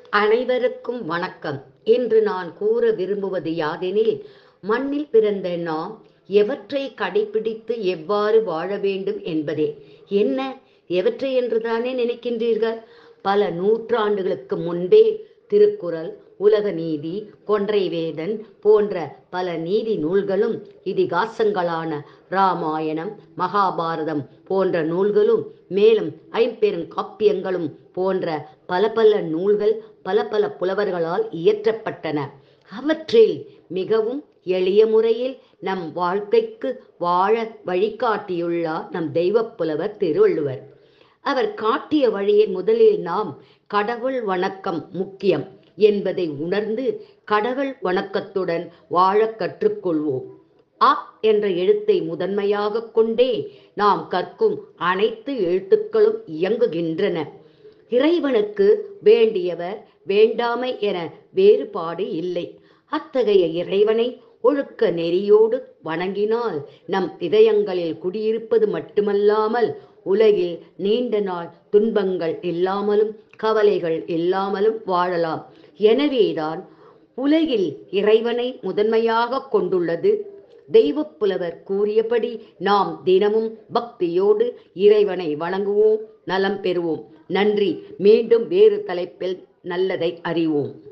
அனைவருக்கும் வணக்கம் இன்று நான் கூற விரும்புவது யாதெனில் மண்ணில் பிறந்த நாம் எவற்றை கடைபிடித்து எவ்வாறு வாழ வேண்டும் என்பதே என்ன எவற்றை என்றுதானே நினைக்கின்றீர்கள் பல நூற்றாண்டுகளுக்கு முன்பே திருக்குறள் உலக நீதி கொன்றை வேதன் போன்ற பல நீதி நூல்களும் இதிகாசங்களான இராமாயணம் மகாபாரதம் போன்ற நூல்களும் மேலும் ஐம்பெரும் காப்பியங்களும் போன்ற பல பல நூல்கள் பல பல புலவர்களால் இயற்றப்பட்டன அவற்றில் மிகவும் எளிய முறையில் நம் வாழ்க்கைக்கு வாழ வழிகாட்டியுள்ளார் நம் தெய்வப் புலவர் திருவள்ளுவர் அவர் காட்டிய வழியில் முதலில் நாம் கடவுள் வணக்கம் முக்கியம் என்பதை உணர்ந்து கடவுள் வணக்கத்துடன் வாழ கற்றுக்கொள்வோம் அ என்ற எழுத்தை முதன்மையாக கொண்டே நாம் கற்கும் அனைத்து எழுத்துக்களும் இயங்குகின்றன இறைவனுக்கு வேண்டியவர் வேண்டாமை என வேறுபாடு இல்லை அத்தகைய இறைவனை ஒழுக்க நெறியோடு வணங்கினால் நம் இதயங்களில் குடியிருப்பது மட்டுமல்லாமல் உலகில் நீண்ட நாள் துன்பங்கள் இல்லாமலும் கவலைகள் இல்லாமலும் வாழலாம் எனவேதான் உலகில் இறைவனை முதன்மையாக கொண்டுள்ளது தெய்வப் புலவர் கூறியபடி நாம் தினமும் பக்தியோடு இறைவனை வணங்குவோம் நலம் பெறுவோம் நன்றி மீண்டும் வேறு தலைப்பில் நல்லதை அறிவோம்